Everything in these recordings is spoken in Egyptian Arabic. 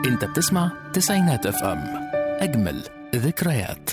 انت بتسمع تسعينات اف ام اجمل ذكريات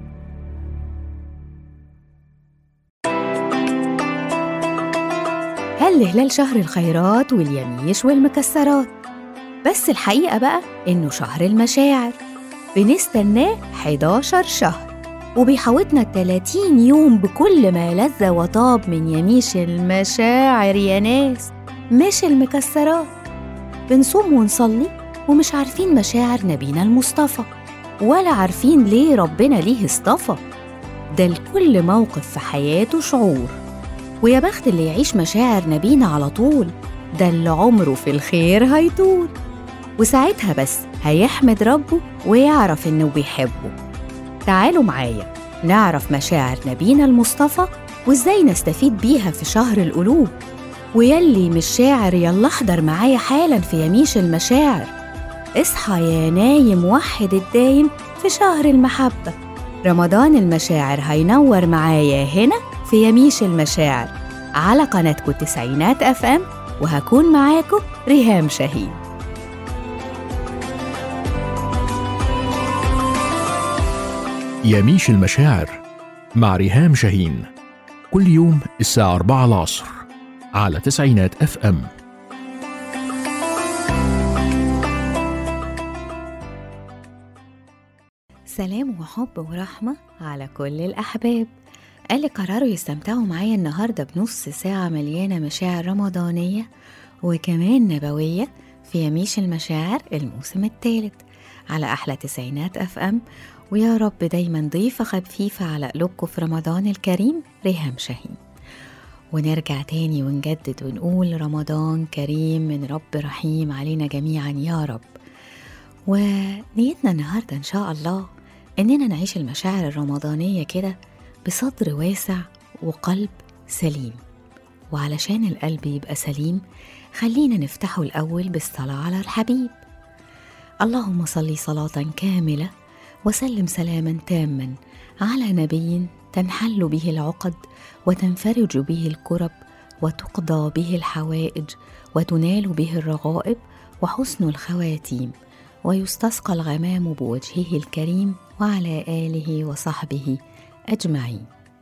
هل هلال شهر الخيرات واليميش والمكسرات بس الحقيقة بقى إنه شهر المشاعر بنستناه 11 شهر وبيحوطنا 30 يوم بكل ما لذ وطاب من يميش المشاعر يا ناس مش المكسرات بنصوم ونصلي ومش عارفين مشاعر نبينا المصطفى ولا عارفين ليه ربنا ليه اصطفى ده لكل موقف في حياته شعور ويا بخت اللي يعيش مشاعر نبينا على طول ده اللي عمره في الخير هيطول وساعتها بس هيحمد ربه ويعرف إنه بيحبه تعالوا معايا نعرف مشاعر نبينا المصطفى وإزاي نستفيد بيها في شهر القلوب ويلي مش شاعر يلا احضر معايا حالا في يميش المشاعر اصحى يا نايم وحد الدايم في شهر المحبة رمضان المشاعر هينور معايا هنا في يميش المشاعر على قناتكم التسعينات اف ام وهكون معاكم ريهام شاهين يميش المشاعر مع ريهام شاهين كل يوم الساعة 4 العصر على تسعينات اف ام سلام وحب ورحمة على كل الأحباب اللي قرروا يستمتعوا معايا النهاردة بنص ساعة مليانة مشاعر رمضانية وكمان نبوية في يميش المشاعر الموسم الثالث على أحلى تسعينات أف أم ويا رب دايما ضيفة خفيفة على قلوبكم في رمضان الكريم ريهام شاهين ونرجع تاني ونجدد ونقول رمضان كريم من رب رحيم علينا جميعا يا رب ونيتنا النهاردة إن شاء الله إننا نعيش المشاعر الرمضانية كده بصدر واسع وقلب سليم وعلشان القلب يبقى سليم خلينا نفتحه الأول بالصلاة على الحبيب اللهم صل صلاة كاملة وسلم سلاما تاما على نبي تنحل به العقد وتنفرج به الكرب وتقضى به الحوائج وتنال به الرغائب وحسن الخواتيم ويستسقى الغمام بوجهه الكريم وعلى آله وصحبه أجمعين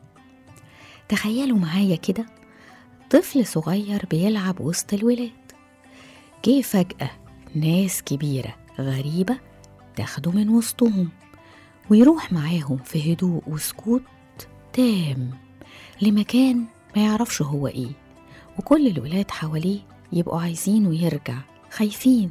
تخيلوا معايا كده طفل صغير بيلعب وسط الولاد جه فجأة ناس كبيرة غريبة تاخده من وسطهم ويروح معاهم في هدوء وسكوت تام لمكان ما يعرفش هو ايه وكل الولاد حواليه يبقوا عايزينه يرجع خايفين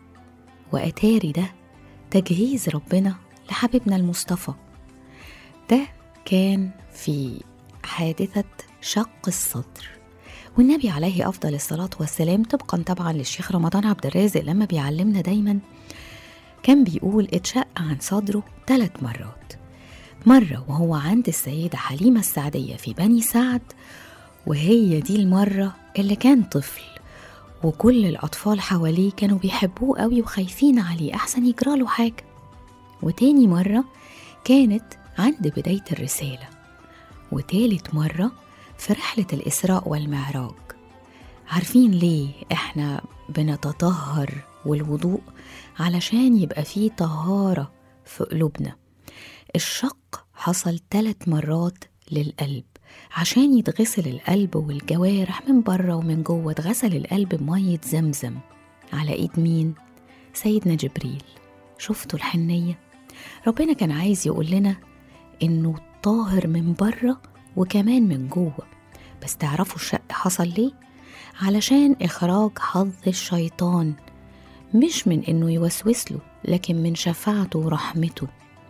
وأتاري ده تجهيز ربنا لحبيبنا المصطفى ده كان في حادثة شق الصدر والنبي عليه أفضل الصلاة والسلام طبقا طبعا للشيخ رمضان عبد الرازق لما بيعلمنا دايما كان بيقول اتشق عن صدره ثلاث مرات مرة وهو عند السيدة حليمة السعدية في بني سعد وهي دي المرة اللي كان طفل وكل الأطفال حواليه كانوا بيحبوه قوي وخايفين عليه أحسن يجراله حاجة وتاني مرة كانت عند بداية الرسالة وتالت مرة في رحلة الإسراء والمعراج عارفين ليه إحنا بنتطهر والوضوء علشان يبقى فيه طهارة في قلوبنا الشق حصل ثلاث مرات للقلب عشان يتغسل القلب والجوارح من بره ومن جوه اتغسل القلب بمية زمزم على ايد مين؟ سيدنا جبريل شفتوا الحنية؟ ربنا كان عايز يقول لنا انه طاهر من بره وكمان من جوه بس تعرفوا الشق حصل ليه؟ علشان إخراج حظ الشيطان مش من إنه يوسوس له لكن من شفاعته ورحمته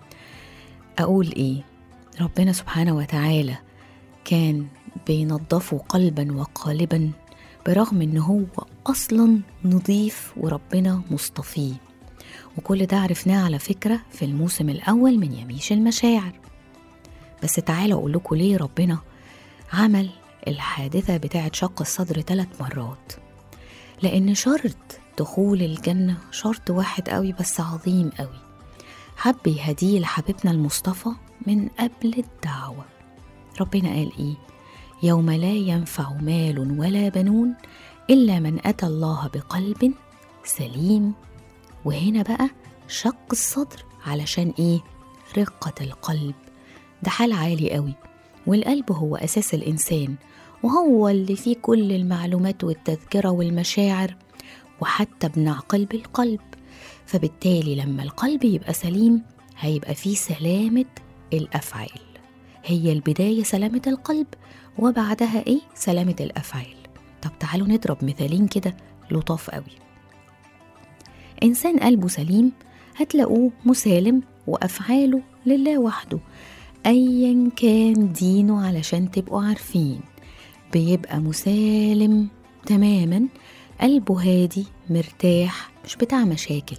أقول إيه؟ ربنا سبحانه وتعالى كان بينظفه قلبا وقالبا برغم إن هو أصلا نظيف وربنا مصطفيه وكل ده عرفناه على فكرة في الموسم الأول من يميش المشاعر بس تعالوا أقول لكم ليه ربنا عمل الحادثة بتاعة شق الصدر ثلاث مرات لأن شرط دخول الجنة شرط واحد قوي بس عظيم قوي حب يهديه لحبيبنا المصطفى من قبل الدعوة ربنا قال إيه يوم لا ينفع مال ولا بنون إلا من أتى الله بقلب سليم وهنا بقى شق الصدر علشان إيه؟ رقة القلب ده حال عالي قوي والقلب هو أساس الإنسان وهو اللي فيه كل المعلومات والتذكرة والمشاعر وحتى بنعقل بالقلب فبالتالي لما القلب يبقى سليم هيبقى فيه سلامة الأفعال هي البداية سلامة القلب وبعدها إيه؟ سلامة الأفعال طب تعالوا نضرب مثالين كده لطاف قوي إنسان قلبه سليم هتلاقوه مسالم وأفعاله لله وحده أيا كان دينه علشان تبقوا عارفين بيبقى مسالم تماما قلبه هادي مرتاح مش بتاع مشاكل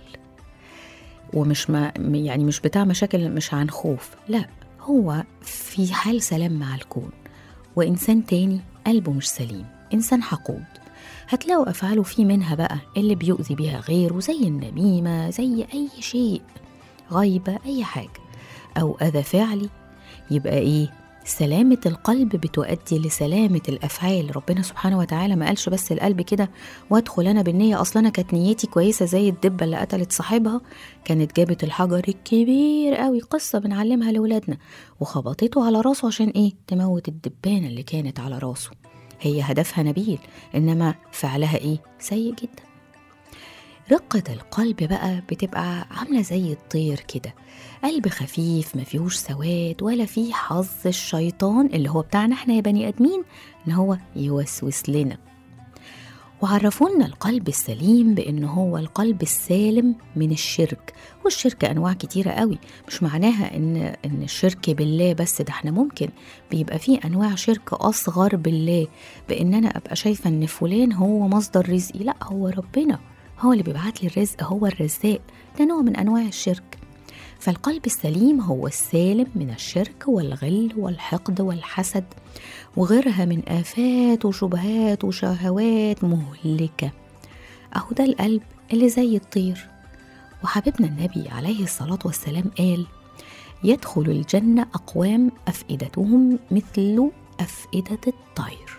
ومش ما يعني مش بتاع مشاكل مش عن خوف لا هو في حال سلام مع الكون وإنسان تاني قلبه مش سليم إنسان حقود هتلاقوا أفعاله في منها بقى اللي بيؤذي بيها غيره زي النميمة زي أي شيء غيبة أي حاجة أو أذى فعلي يبقى إيه سلامة القلب بتؤدي لسلامة الأفعال ربنا سبحانه وتعالى ما قالش بس القلب كده وادخل أنا بالنية أصلا أنا كانت نيتي كويسة زي الدبة اللي قتلت صاحبها كانت جابت الحجر الكبير قوي قصة بنعلمها لأولادنا وخبطته على راسه عشان إيه تموت الدبانة اللي كانت على راسه هي هدفها نبيل إنما فعلها إيه سيء جدا رقة القلب بقى بتبقى عاملة زي الطير كده قلب خفيف ما فيهوش سواد ولا فيه حظ الشيطان اللي هو بتاعنا احنا يا بني ادمين ان هو يوسوس لنا وعرفونا القلب السليم بان هو القلب السالم من الشرك والشرك انواع كتيره قوي مش معناها ان ان الشرك بالله بس ده احنا ممكن بيبقى فيه انواع شرك اصغر بالله بان انا ابقى شايفه ان فلان هو مصدر رزقي لا هو ربنا هو اللي بيبعت لي الرزق هو الرزاق ده نوع من انواع الشرك فالقلب السليم هو السالم من الشرك والغل والحقد والحسد وغيرها من آفات وشبهات وشهوات مهلكة أهو ده القلب اللي زي الطير وحبيبنا النبي عليه الصلاة والسلام قال يدخل الجنة أقوام أفئدتهم مثل أفئدة الطير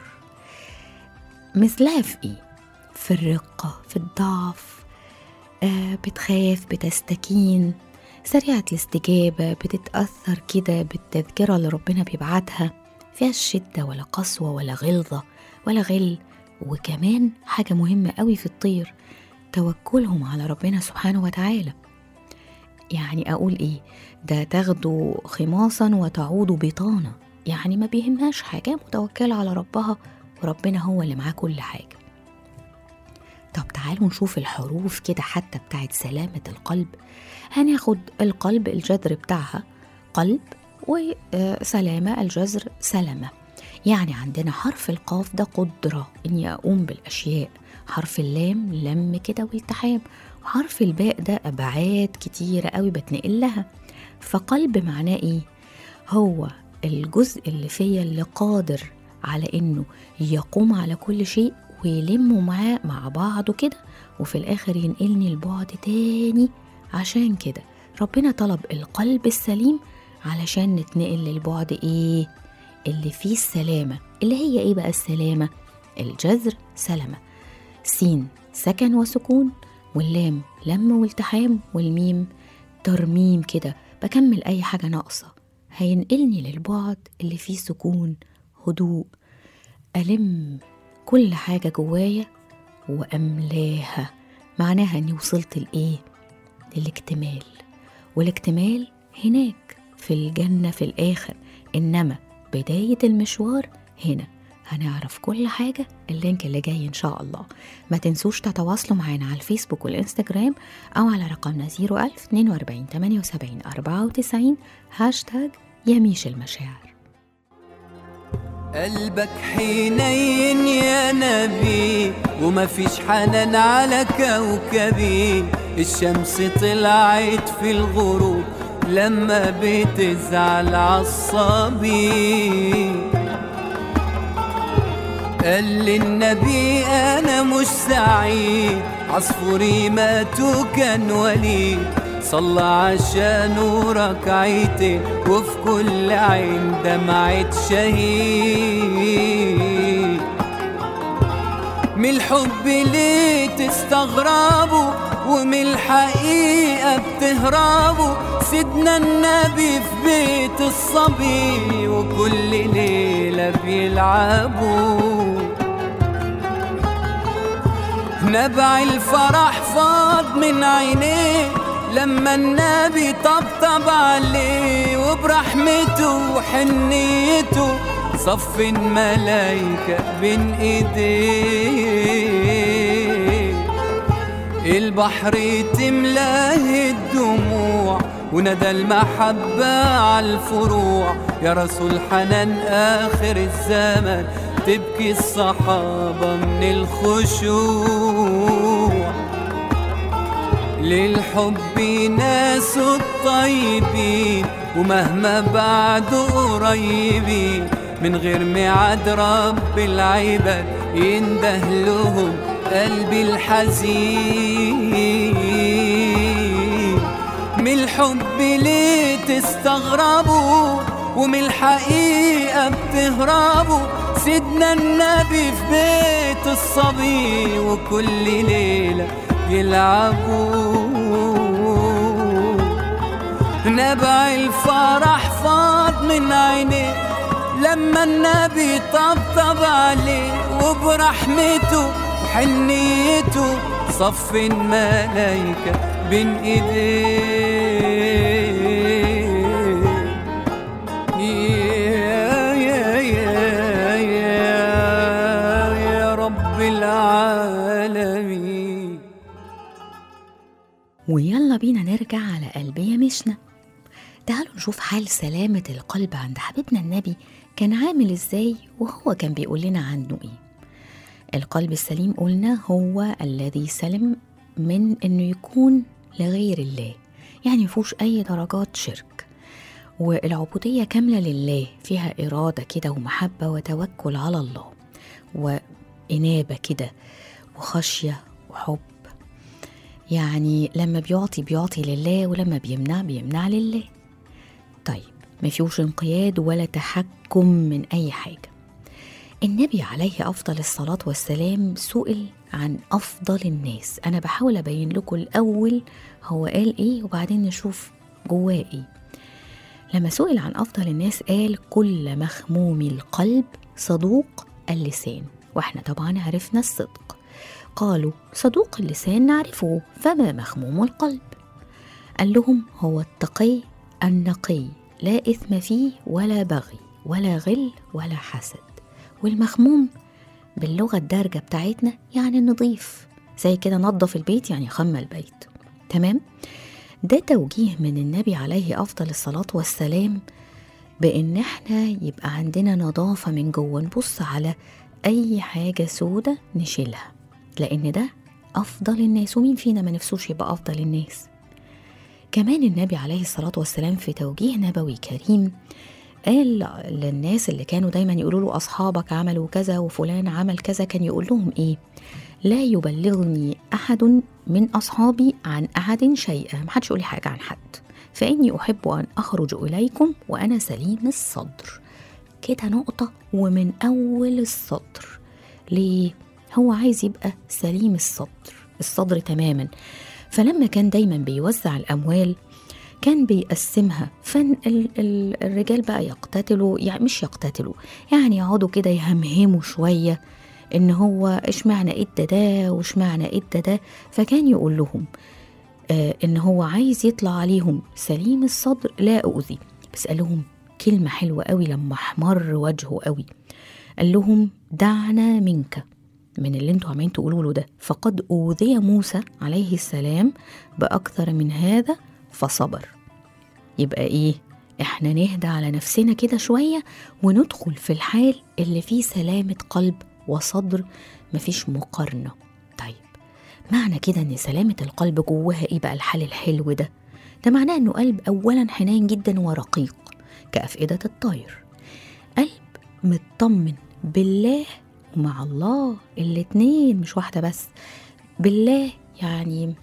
مثلها في إيه؟ في الرقة في الضعف آه بتخاف بتستكين سريعة الاستجابة بتتأثر كده بالتذكرة اللي ربنا بيبعتها فيها الشدة ولا قسوة ولا غلظة ولا غل وكمان حاجة مهمة قوي في الطير توكلهم على ربنا سبحانه وتعالى يعني أقول إيه ده تاخدوا خماصا وتعودوا بطانة يعني ما بيهمهاش حاجة متوكلة على ربها وربنا هو اللي معاه كل حاجة طب تعالوا نشوف الحروف كده حتى بتاعت سلامة القلب هناخد القلب الجذر بتاعها قلب وسلامة الجذر سلامة يعني عندنا حرف القاف ده قدرة إني أقوم بالأشياء حرف اللام لم كده والتحام وحرف الباء ده أبعاد كتيرة قوي بتنقل لها فقلب معناه إيه؟ هو الجزء اللي فيا اللي قادر على إنه يقوم على كل شيء ويلموا معاه مع بعضه كده وفي الآخر ينقلني البعد تاني عشان كده ربنا طلب القلب السليم علشان نتنقل للبعد ايه اللي فيه السلامة اللي هي ايه بقى السلامة الجذر سلمة سين سكن وسكون واللام لم والتحام والميم ترميم كده بكمل اي حاجة ناقصة هينقلني للبعد اللي فيه سكون هدوء ألم كل حاجة جوايا وأملاها معناها إني وصلت لإيه؟ للاكتمال والاكتمال هناك في الجنة في الآخر إنما بداية المشوار هنا هنعرف كل حاجة اللينك اللي جاي إن شاء الله ما تنسوش تتواصلوا معانا على الفيسبوك والإنستجرام أو على رقمنا 01000 42 78 94 هاشتاج يميش المشاعر قلبك حنين يا نبي وما فيش حنان على كوكبي الشمس طلعت في الغروب لما بتزعل عصبي قال للنبي انا مش سعيد عصفوري مات وكان وليد صلى عشانه ركعتين وفي كل عين دمعة شهيد من الحب ليه تستغربوا ومن الحقيقة بتهربوا سيدنا النبي في بيت الصبي وكل ليلة بيلعبوا نبع الفرح فاض من عينيه لما النبي طبطب عليه وبرحمته وحنيته صف الملايكة بين ايديه البحر تملاه الدموع وندى المحبة على الفروع يا رسول حنان آخر الزمن تبكي الصحابة من الخشوع للحب ناس الطيبين ومهما بعدوا قريبين من غير ميعاد رب العباد ينده لهم قلبي الحزين من الحب ليه تستغربوا ومن الحقيقة بتهربوا سيدنا النبي في بيت الصبي وكل ليلة يلعبوا نبع الفرح فاض من عينيه لما النبي طبطب عليه وبرحمته وحنيته صف الملايكة بين ايديه يا يا يا يا يا رب العالمين ويلا بينا نرجع على قلبي يا مشنا تعالوا نشوف حال سلامة القلب عند حبيبنا النبي كان عامل ازاي وهو كان بيقول لنا عنه ايه القلب السليم قلنا هو الذي سلم من انه يكون لغير الله يعني مفيهوش اي درجات شرك والعبودية كاملة لله فيها إرادة كده ومحبة وتوكل على الله وإنابة كده وخشية وحب يعني لما بيعطي بيعطي لله ولما بيمنع بيمنع لله طيب ما فيهوش انقياد ولا تحكم من أي حاجة النبي عليه أفضل الصلاة والسلام سئل عن أفضل الناس أنا بحاول أبين لكم الأول هو قال إيه وبعدين نشوف جواه إيه لما سئل عن أفضل الناس قال كل مخموم القلب صدوق اللسان وإحنا طبعا عرفنا الصدق قالوا صدوق اللسان نعرفه فما مخموم القلب قال لهم هو التقي النقي لا إثم فيه ولا بغي ولا غل ولا حسد والمخموم باللغة الدارجة بتاعتنا يعني نضيف زي كده نظف البيت يعني خم البيت تمام ده توجيه من النبي عليه أفضل الصلاة والسلام بإن احنا يبقى عندنا نظافة من جوه نبص على أي حاجة سودة نشيلها لأن ده أفضل الناس ومين فينا ما نفسوش يبقى أفضل الناس كمان النبي عليه الصلاة والسلام في توجيه نبوي كريم قال للناس اللي كانوا دايما يقولوا له أصحابك عملوا كذا وفلان عمل كذا كان يقول لهم إيه لا يبلغني أحد من أصحابي عن أحد شيئا محدش يقول لي حاجة عن حد فإني أحب أن أخرج إليكم وأنا سليم الصدر كده نقطة ومن أول السطر ليه؟ هو عايز يبقى سليم الصدر الصدر تماما فلما كان دايما بيوزع الأموال كان بيقسمها فن ال- ال- الرجال بقى يقتتلوا يعني مش يقتتلوا يعني يقعدوا كده يهمهموا شوية ان هو اشمعنى ادى ده واشمعنى ادى ده فكان يقول لهم آه ان هو عايز يطلع عليهم سليم الصدر لا اؤذي بس قال لهم كلمة حلوة قوي لما احمر وجهه قوي قال لهم دعنا منك من اللي انتوا عمالين تقولوا له ده فقد أوذي موسى عليه السلام بأكثر من هذا فصبر يبقى ايه احنا نهدى على نفسنا كده شوية وندخل في الحال اللي فيه سلامة قلب وصدر مفيش مقارنة طيب معنى كده ان سلامة القلب جواها ايه بقى الحال الحلو ده ده معناه انه قلب اولا حنين جدا ورقيق كأفئدة الطير قلب مطمن بالله ومع الله الاتنين مش واحدة بس بالله يعني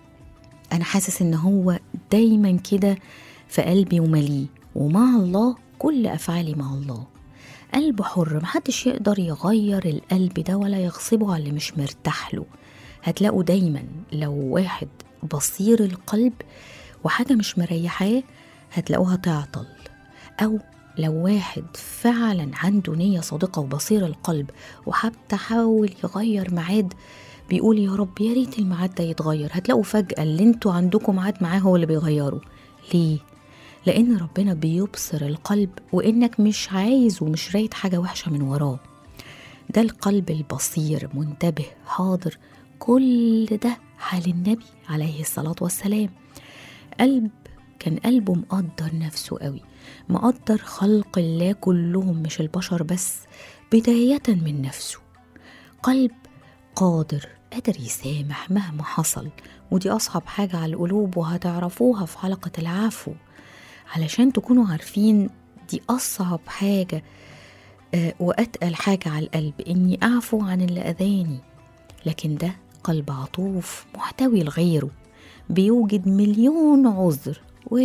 أنا حاسس إن هو دايما كده في قلبي ومليه ومع الله كل أفعالي مع الله قلب حر محدش يقدر يغير القلب ده ولا يغصبه على اللي مش مرتاح له هتلاقوا دايما لو واحد بصير القلب وحاجة مش مريحاه هتلاقوها تعطل أو لو واحد فعلا عنده نية صادقة وبصير القلب وحب تحاول يغير ميعاد بيقول يا رب يا ريت الميعاد ده يتغير هتلاقوا فجأة اللي انتوا عندكم ميعاد معاه هو اللي بيغيره ليه؟ لأن ربنا بيبصر القلب وإنك مش عايز ومش رايد حاجة وحشة من وراه ده القلب البصير منتبه حاضر كل ده حال النبي عليه الصلاة والسلام قلب كان قلبه مقدر نفسه قوي مقدر خلق الله كلهم مش البشر بس بداية من نفسه قلب قادر قادر يسامح مهما حصل ودي أصعب حاجة على القلوب وهتعرفوها في حلقة العفو علشان تكونوا عارفين دي أصعب حاجة آه، وأتقل حاجة على القلب إني أعفو عن اللي أذاني لكن ده قلب عطوف محتوي لغيره بيوجد مليون عذر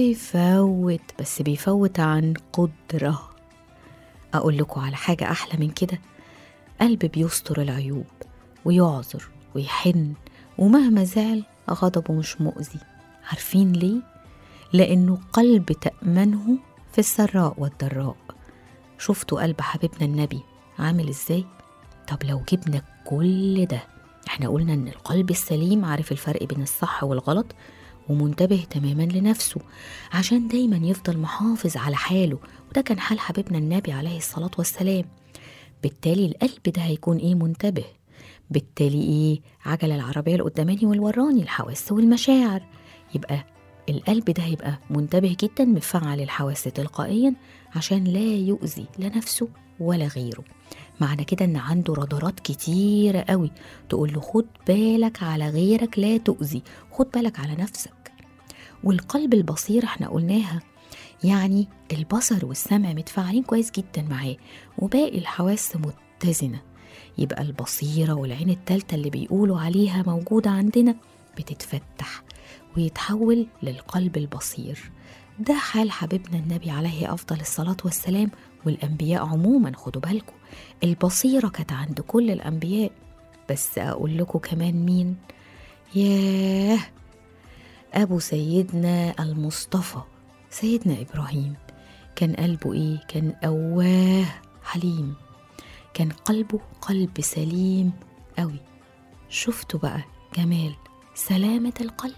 ويفوت بس بيفوت عن قدرة أقول لكم على حاجة أحلى من كده قلب بيستر العيوب ويعذر ويحن ومهما زعل غضبه مش مؤذي عارفين ليه؟ لأنه قلب تأمنه في السراء والضراء شفتوا قلب حبيبنا النبي عامل ازاي؟ طب لو جبنا كل ده احنا قلنا ان القلب السليم عارف الفرق بين الصح والغلط ومنتبه تماما لنفسه عشان دايما يفضل محافظ على حاله وده كان حال حبيبنا النبي عليه الصلاة والسلام بالتالي القلب ده هيكون ايه منتبه بالتالي ايه عجل العربية القداماني والوراني الحواس والمشاعر يبقى القلب ده هيبقى منتبه جدا مفعل الحواس تلقائيا عشان لا يؤذي لا نفسه ولا غيره معنى كده ان عنده رادارات كتيرة قوي تقول له خد بالك على غيرك لا تؤذي خد بالك على نفسك والقلب البصير احنا قلناها يعني البصر والسمع متفاعلين كويس جدا معاه وباقي الحواس متزنة يبقى البصيرة والعين التالتة اللي بيقولوا عليها موجودة عندنا بتتفتح ويتحول للقلب البصير ده حال حبيبنا النبي عليه أفضل الصلاة والسلام والأنبياء عموما خدوا بالكم البصيرة كانت عند كل الأنبياء بس أقول لكم كمان مين ياه أبو سيدنا المصطفى سيدنا إبراهيم كان قلبه إيه؟ كان أواه حليم كان قلبه قلب سليم قوي شفتوا بقى جمال سلامة القلب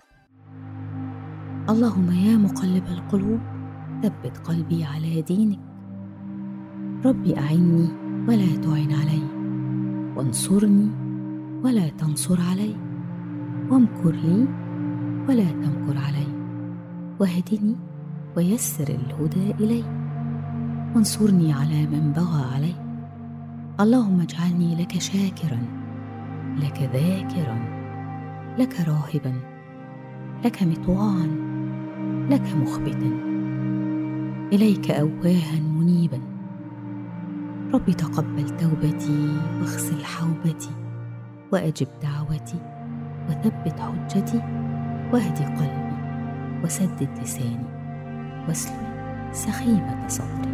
اللهم يا مقلب القلوب ثبت قلبي على دينك ربي أعني ولا تعن علي وانصرني ولا تنصر علي وامكر لي ولا تمكر علي واهدني ويسر الهدى إلي وانصرني على من بغى علي اللهم اجعلني لك شاكرا لك ذاكرا لك راهبا لك مطواعا لك مخبتا اليك اواها منيبا رب تقبل توبتي واغسل حوبتي واجب دعوتي وثبت حجتي واهد قلبي وسدد لساني واسلل سخيمه صدري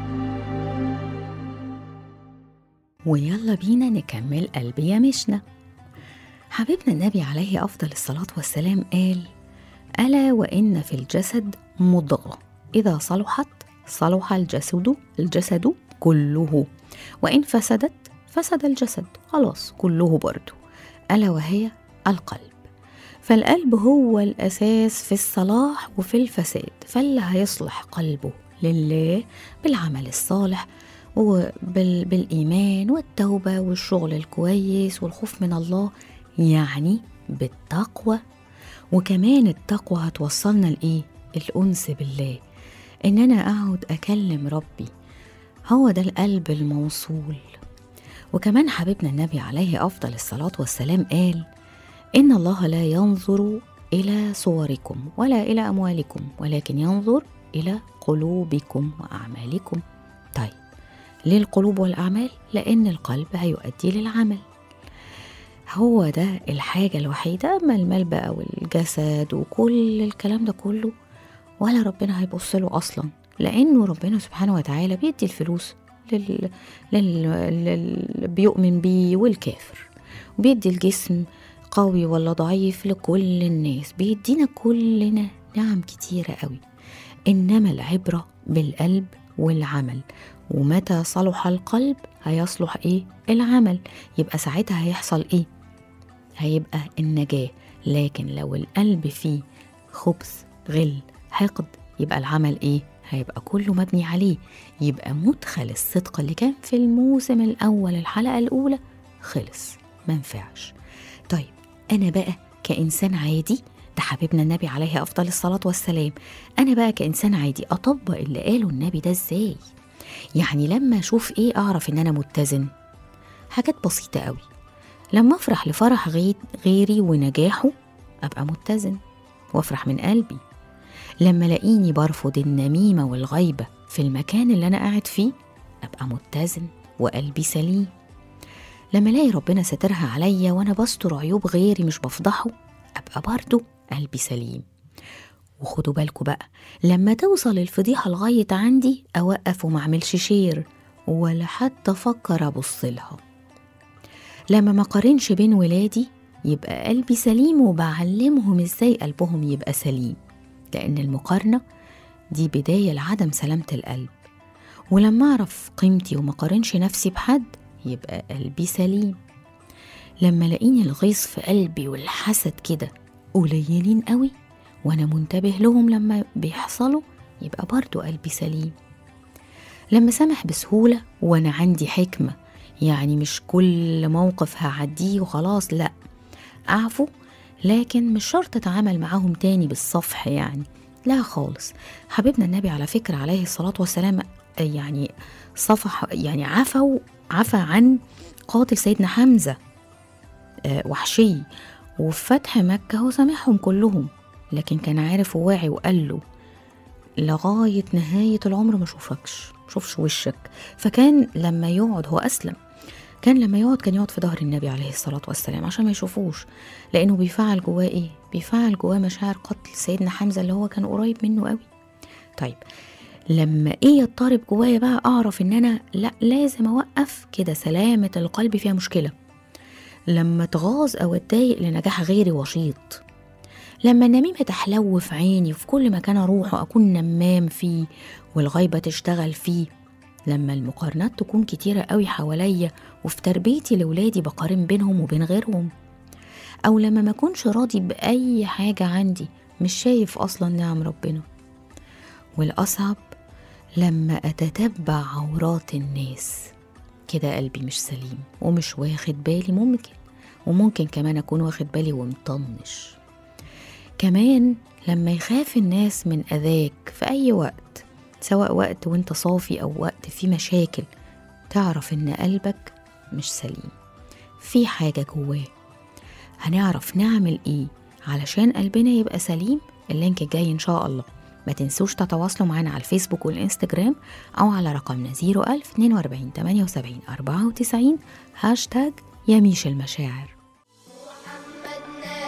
ويلا بينا نكمل قلب يا مشنا حبيبنا النبي عليه أفضل الصلاة والسلام قال ألا وإن في الجسد مضغة إذا صلحت صلح الجسد الجسد كله وإن فسدت فسد الجسد خلاص كله برضه ألا وهي القلب فالقلب هو الأساس في الصلاح وفي الفساد فاللي هيصلح قلبه لله بالعمل الصالح وبالإيمان والتوبة والشغل الكويس والخوف من الله يعني بالتقوى وكمان التقوى هتوصلنا لإيه؟ الأنس بالله إن أنا أقعد أكلم ربي هو ده القلب الموصول وكمان حبيبنا النبي عليه أفضل الصلاة والسلام قال إن الله لا ينظر إلى صوركم ولا إلى أموالكم ولكن ينظر إلى قلوبكم وأعمالكم طيب ليه القلوب والأعمال؟ لأن القلب هيؤدي للعمل هو ده الحاجة الوحيدة أما المال بقى والجسد وكل الكلام ده كله ولا ربنا هيبص له أصلا لأنه ربنا سبحانه وتعالى بيدي الفلوس لل... لل... لل... بيؤمن بيه والكافر وبيدي الجسم قوي ولا ضعيف لكل الناس بيدينا كلنا نعم كتيرة قوي إنما العبرة بالقلب والعمل ومتى صلح القلب هيصلح إيه؟ العمل يبقى ساعتها هيحصل إيه؟ هيبقى النجاة لكن لو القلب فيه خبث غل حقد يبقى العمل إيه؟ هيبقى كله مبني عليه يبقى مدخل الصدق اللي كان في الموسم الأول الحلقة الأولى خلص منفعش طيب أنا بقى كإنسان عادي ده حبيبنا النبي عليه أفضل الصلاة والسلام أنا بقى كإنسان عادي أطبق اللي قاله النبي ده إزاي يعني لما أشوف إيه أعرف إن أنا متزن حاجات بسيطة قوي لما أفرح لفرح غي- غيري ونجاحه أبقى متزن وأفرح من قلبي لما الاقيني برفض النميمة والغيبة في المكان اللي أنا قاعد فيه أبقى متزن وقلبي سليم لما الاقي ربنا سترها عليا وأنا بستر عيوب غيري مش بفضحه أبقى برضه قلبي سليم وخدوا بالكوا بقى لما توصل الفضيحة لغاية عندي أوقف وما أعملش شير ولا حتى أفكر أبص لها لما ما قارنش بين ولادي يبقى قلبي سليم وبعلمهم ازاي قلبهم يبقى سليم لأن المقارنة دي بداية لعدم سلامة القلب ولما أعرف قيمتي وما قارنش نفسي بحد يبقى قلبي سليم لما لاقيني الغيظ في قلبي والحسد كده قليلين قوي وأنا منتبه لهم لما بيحصلوا يبقى برضو قلبي سليم لما سامح بسهولة وأنا عندي حكمة يعني مش كل موقف هعديه وخلاص لأ أعفو لكن مش شرط أتعامل معاهم تاني بالصفح يعني لا خالص حبيبنا النبي على فكرة عليه الصلاة والسلام يعني صفح يعني عفوا عفى عن قاتل سيدنا حمزة آه، وحشي وفي فتح مكة هو سامحهم كلهم لكن كان عارف وواعي وقال له لغاية نهاية العمر ما اشوفكش شوفش وشك فكان لما يقعد هو أسلم كان لما يقعد كان يقعد في ظهر النبي عليه الصلاة والسلام عشان ما يشوفوش لأنه بيفعل جواه إيه؟ بيفعل جواه مشاعر قتل سيدنا حمزة اللي هو كان قريب منه قوي طيب لما إيه يضطرب جوايا بقى أعرف إن أنا لا لازم أوقف كده سلامة القلب فيها مشكلة لما اتغاظ أو اتضايق لنجاح غيري وشيط لما النميمة تحلو في عيني وفي كل مكان أروح أكون نمام فيه والغيبة تشتغل فيه لما المقارنات تكون كتيرة قوي حواليا وفي تربيتي لولادي بقارن بينهم وبين غيرهم أو لما ما أكونش راضي بأي حاجة عندي مش شايف أصلا نعم ربنا والأصعب لما أتتبع عورات الناس كده قلبي مش سليم ومش واخد بالي ممكن وممكن كمان أكون واخد بالي ومطنش كمان لما يخاف الناس من أذاك في أي وقت سواء وقت وانت صافي أو وقت فيه مشاكل تعرف إن قلبك مش سليم في حاجة جواه هنعرف نعمل إيه علشان قلبنا يبقى سليم اللينك الجاي إن شاء الله ما تنسوش تتواصلوا معنا على الفيسبوك والإنستجرام أو على رقمنا 01000 42 78 94 هاشتاج يميش المشاعر محمد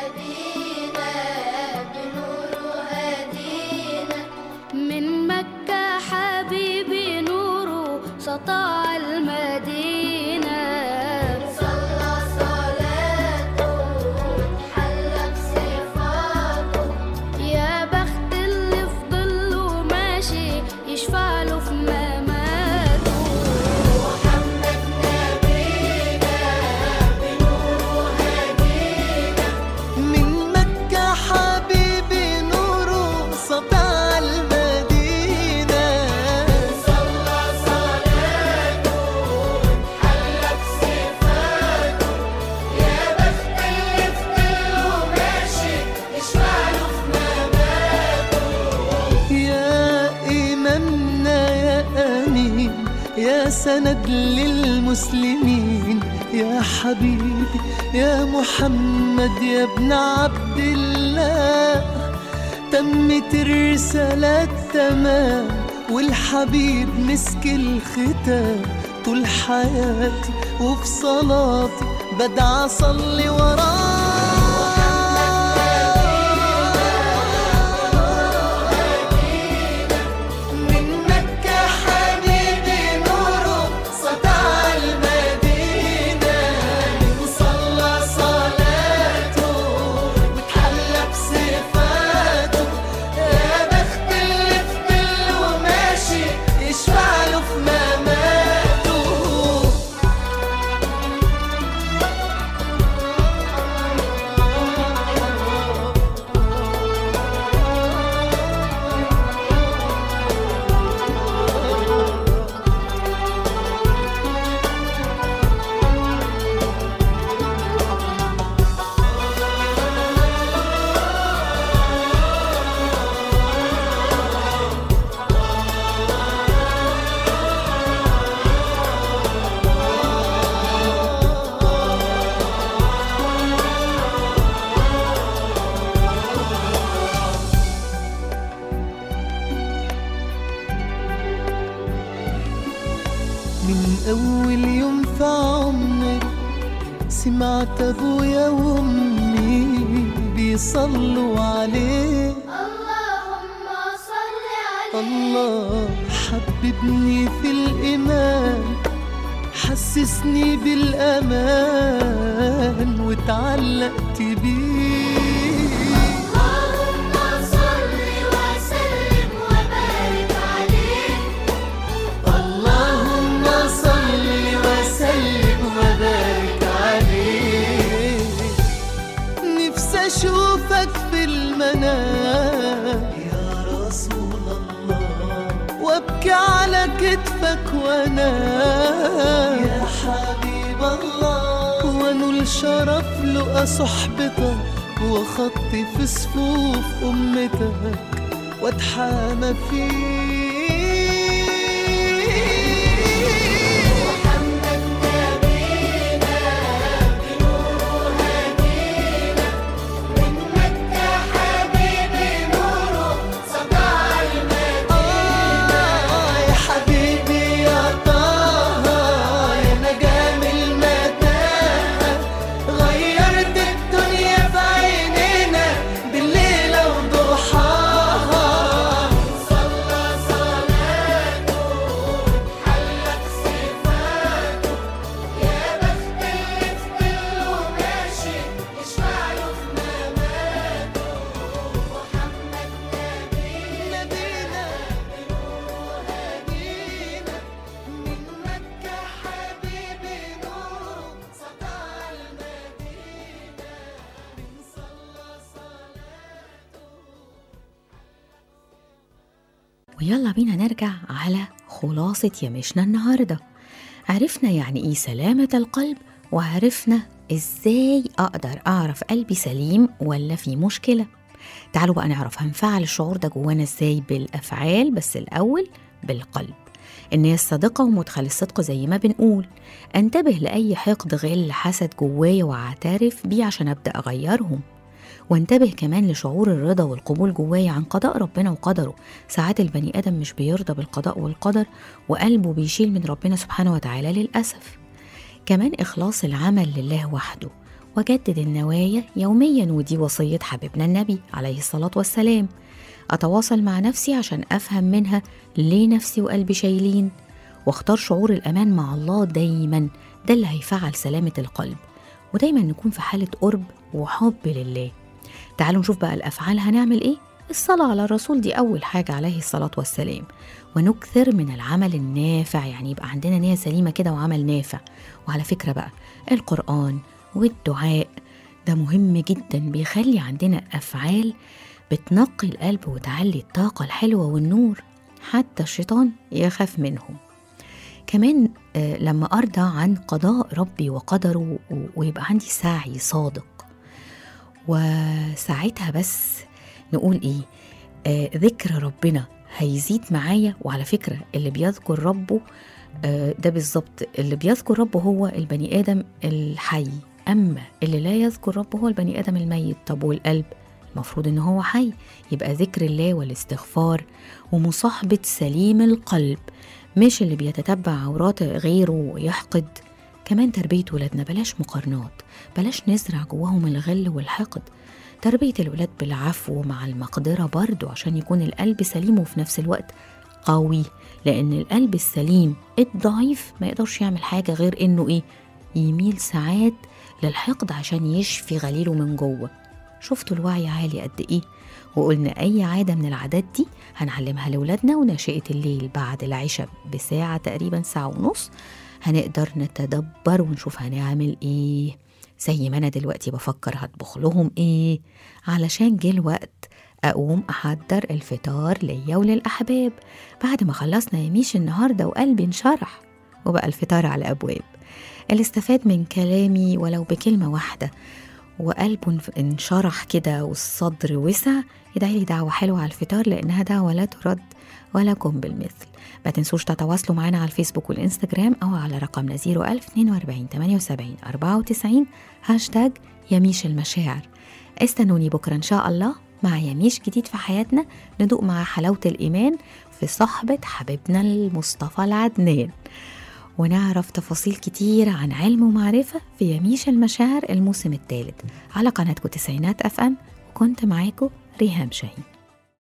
نبينا بنوره هدينا من مكة حبيبي نوره سطع المدينة صلى صلاته حلى بصفاته يا بخت اللي في ظله ماشي يشفع له في مماته محمد نبينا بنوره هدينا من مكة حبيبي نوره سطع المدينة صلى صلاته حلى بصفاته يا بخت اللي في ظله ماشي يشفع له في مماته يا إمامنا يا أمين يا سند للمسلمين يا حبيبي يا محمد يا ابن عبد الله تمت الرسالة تمام والحبيب مسك الختام طول حياتي وفي صلاتي بدعى أصلي وراه من مكة حبيبي نوره سطع المدينة صلى صلاته سمعت ابويا وامي بيصلوا عليه اللهم صل عليه الله حببني في الإيمان حسسني بالأمان وتعلقت بيه اللهم صل وسلم وبارك عليه اللهم صل وسلم وبارك عليه نفسي اشوفك في المنام يا رسول الله وابكي على كتفك وانام يا حبيب الله وانول شرف لقى صحبتك وخطي في صفوف امتك واتحامى فيك محمد نبينا بنوره هدينا من مكة حبيبي نوره سطع المدينة آه يا حبيبي يا طه يا نجام المتاهة غيرت الدنيا في عينينا بالليلة وضحاها صلى صلاته حلق صفاته يا بخت اللي في ظله ماشي يشفع له في مماته محمد نبينا نبينا بنوره هدينا من مكة حبيبي نوره سطع المدينة من صلى صلاته ويلا بينا نرجع على خلاصة يمشنا النهاردة عرفنا يعني إيه سلامة القلب وعرفنا إزاي أقدر أعرف قلبي سليم ولا في مشكلة تعالوا بقى نعرف هنفعل الشعور ده جوانا إزاي بالأفعال بس الأول بالقلب النية الصادقة ومدخل الصدق زي ما بنقول انتبه لأي حقد غل حسد جوايا واعترف بيه عشان أبدأ أغيرهم وانتبه كمان لشعور الرضا والقبول جوايا عن قضاء ربنا وقدره ساعات البني آدم مش بيرضى بالقضاء والقدر وقلبه بيشيل من ربنا سبحانه وتعالى للأسف كمان إخلاص العمل لله وحده وجدد النوايا يوميا ودي وصية حبيبنا النبي عليه الصلاة والسلام أتواصل مع نفسي عشان أفهم منها ليه نفسي وقلبي شايلين واختار شعور الأمان مع الله دايما ده اللي هيفعل سلامة القلب ودايما نكون في حالة قرب وحب لله تعالوا نشوف بقى الأفعال هنعمل إيه الصلاة على الرسول دي أول حاجة عليه الصلاة والسلام ونكثر من العمل النافع يعني يبقى عندنا نية سليمة كده وعمل نافع وعلى فكرة بقى القرآن والدعاء ده مهم جدا بيخلي عندنا أفعال بتنقي القلب وتعلي الطاقة الحلوة والنور حتى الشيطان يخاف منهم كمان آه، لما أرضى عن قضاء ربي وقدره و- ويبقى عندي سعي صادق وساعتها بس نقول إيه آه ذكر ربنا هيزيد معايا وعلى فكرة اللي بيذكر ربه آه ده بالظبط اللي بيذكر ربه هو البني آدم الحي أما اللي لا يذكر ربه هو البني آدم الميت طب والقلب المفروض إن هو حي يبقى ذكر الله والاستغفار ومصاحبة سليم القلب مش اللي بيتتبع عورات غيره ويحقد كمان تربية ولادنا بلاش مقارنات بلاش نزرع جواهم الغل والحقد تربية الولاد بالعفو مع المقدرة برضو عشان يكون القلب سليم وفي نفس الوقت قوي لأن القلب السليم الضعيف ما يقدرش يعمل حاجة غير إنه إيه يميل ساعات للحقد عشان يشفي غليله من جوه شفتوا الوعي عالي قد إيه وقلنا أي عادة من العادات دي هنعلمها لولادنا وناشئة الليل بعد العشاء بساعة تقريبا ساعة ونص هنقدر نتدبر ونشوف هنعمل إيه زي ما أنا دلوقتي بفكر هطبخ لهم إيه علشان جه الوقت أقوم أحضر الفطار ليا وللأحباب بعد ما خلصنا يميش النهاردة وقلبي انشرح وبقى الفطار على أبواب اللي استفاد من كلامي ولو بكلمة واحدة وقلبه انف- انشرح كده والصدر وسع يدعي لي دعوة حلوة على الفطار لأنها دعوة لا ترد ولكم بالمثل ما تنسوش تتواصلوا معنا على الفيسبوك والإنستجرام أو على رقمنا 01042 78 94 هاشتاج يميش المشاعر استنوني بكرة إن شاء الله مع يميش جديد في حياتنا ندوق مع حلاوة الإيمان في صحبة حبيبنا المصطفى العدنان ونعرف تفاصيل كتيرة عن علم ومعرفة في يميش المشاعر الموسم الثالث على قناتكم تسعينات أف أم وكنت معاكم ريهام شاهين